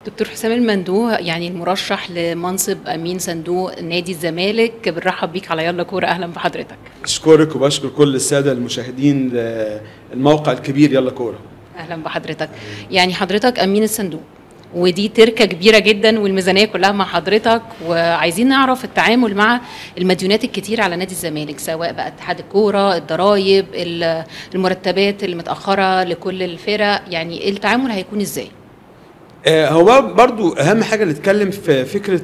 دكتور حسام المندوه يعني المرشح لمنصب امين صندوق نادي الزمالك بنرحب بيك على يلا كوره اهلا بحضرتك اشكرك وبشكر كل الساده المشاهدين الموقع الكبير يلا كوره اهلا بحضرتك يعني حضرتك امين الصندوق ودي تركه كبيره جدا والميزانيه كلها مع حضرتك وعايزين نعرف التعامل مع المديونات الكتير على نادي الزمالك سواء بقى اتحاد الكوره الضرايب المرتبات المتاخره لكل الفرق يعني التعامل هيكون ازاي هو برضو اهم حاجه نتكلم في فكره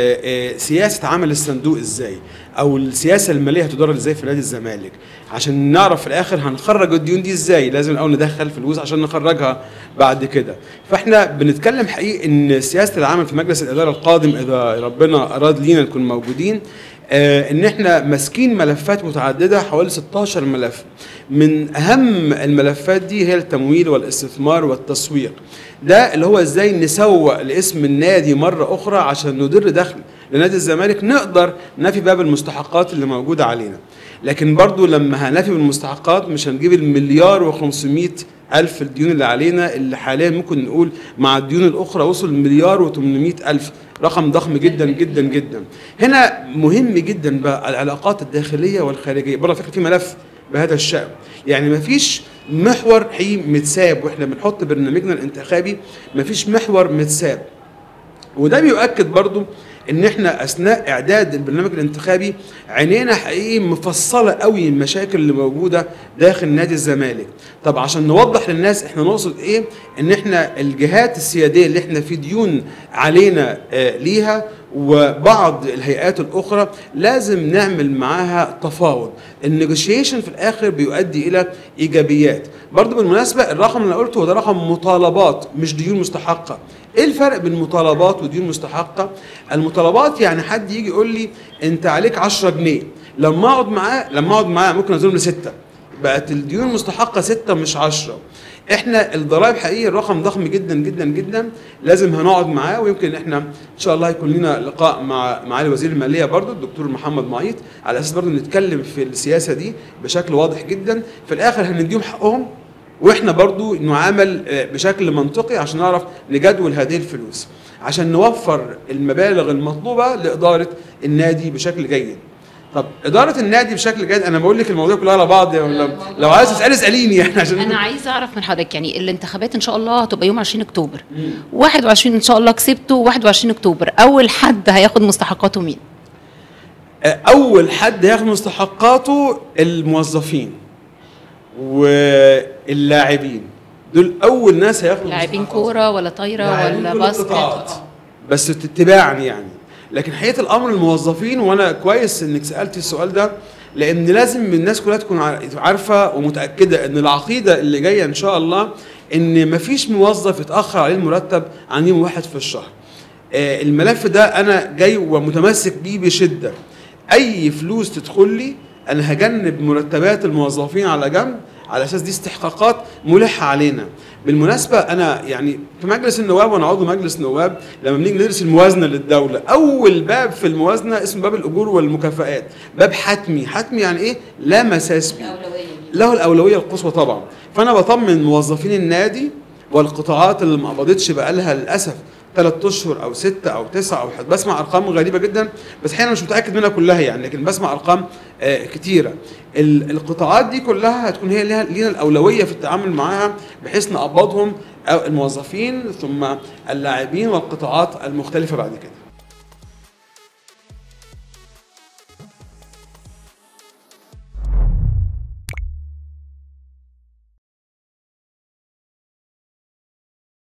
سياسه عمل الصندوق ازاي او السياسه الماليه هتدار ازاي في نادي الزمالك عشان نعرف في الاخر هنخرج الديون دي ازاي لازم الاول ندخل فلوس عشان نخرجها بعد كده فاحنا بنتكلم حقيقي ان سياسه العمل في مجلس الاداره القادم اذا ربنا اراد لينا نكون موجودين آه ان احنا ماسكين ملفات متعدده حوالي 16 ملف من اهم الملفات دي هي التمويل والاستثمار والتسويق ده اللي هو ازاي نسوق لاسم النادي مره اخرى عشان ندر دخل لنادي الزمالك نقدر نفي باب المستحقات اللي موجوده علينا لكن برضو لما هنفي بالمستحقات مش هنجيب المليار و500 ألف الديون اللي علينا اللي حاليا ممكن نقول مع الديون الأخرى وصل مليار و800 ألف رقم ضخم جدا جدا جدا هنا مهم جدا بقى العلاقات الداخلية والخارجية برضه فكرة في ملف بهذا الشأن يعني مفيش محور حقيقي متساب واحنا بنحط برنامجنا الانتخابي مفيش محور متساب وده بيؤكد برضو ان احنا اثناء اعداد البرنامج الانتخابي عينينا حقيقي مفصله قوي المشاكل اللي موجوده داخل نادي الزمالك طب عشان نوضح للناس احنا نقصد ايه ان احنا الجهات السياديه اللي احنا في ديون علينا آه ليها وبعض الهيئات الاخرى لازم نعمل معاها تفاوض النيجوشيشن في الاخر بيؤدي الى ايجابيات برضو بالمناسبه الرقم اللي قلته هو ده رقم مطالبات مش ديون مستحقه ايه الفرق بين مطالبات وديون مستحقه المطالبات يعني حد يجي يقول لي انت عليك 10 جنيه لما اقعد معاه لما اقعد معاه ممكن ازودهم لسته بقت الديون المستحقه سته مش 10 احنا الضرائب حقيقي الرقم ضخم جدا جدا جدا لازم هنقعد معاه ويمكن احنا ان شاء الله يكون لنا لقاء مع معالي وزير الماليه برضو الدكتور محمد معيط على اساس برضو نتكلم في السياسه دي بشكل واضح جدا في الاخر هنديهم حقهم واحنا برضو نعامل بشكل منطقي عشان نعرف نجدول هذه الفلوس عشان نوفر المبالغ المطلوبه لاداره النادي بشكل جيد طب اداره النادي بشكل جيد انا بقول لك الموضوع كله على بعض لو, لو عايز تسالي اساليني يعني عشان انا عايز اعرف من حضرتك يعني الانتخابات ان شاء الله هتبقى يوم 20 اكتوبر 21 ان شاء الله كسبته 21 اكتوبر اول حد هياخد مستحقاته مين اول حد هياخد مستحقاته الموظفين واللاعبين دول اول ناس هياخدوا لاعبين كوره ولا طايره ولا باسكت بس تتباعا يعني لكن حقيقه الامر الموظفين وانا كويس انك سالتي السؤال ده لان لازم الناس كلها تكون عارفه ومتاكده ان العقيده اللي جايه ان شاء الله ان مفيش موظف يتاخر عليه المرتب عن يوم واحد في الشهر الملف ده انا جاي ومتمسك بيه بشده اي فلوس تدخل لي انا هجنب مرتبات الموظفين على جنب على اساس دي استحقاقات ملحه علينا بالمناسبه انا يعني في مجلس النواب وانا عضو مجلس نواب لما بنيجي ندرس الموازنه للدوله اول باب في الموازنه اسمه باب الاجور والمكافآت باب حتمي حتمي يعني ايه لا مساس به له الاولويه القصوى طبعا فانا بطمن موظفين النادي والقطاعات اللي ما قبضتش بقالها للاسف ثلاث اشهر او ستة او تسعة او حد بسمع ارقام غريبه جدا بس احيانا مش متاكد منها كلها يعني لكن بسمع ارقام آه كتيره القطاعات دي كلها هتكون هي ليها لينا الاولويه في التعامل معاها بحيث نقبضهم الموظفين ثم اللاعبين والقطاعات المختلفه بعد كده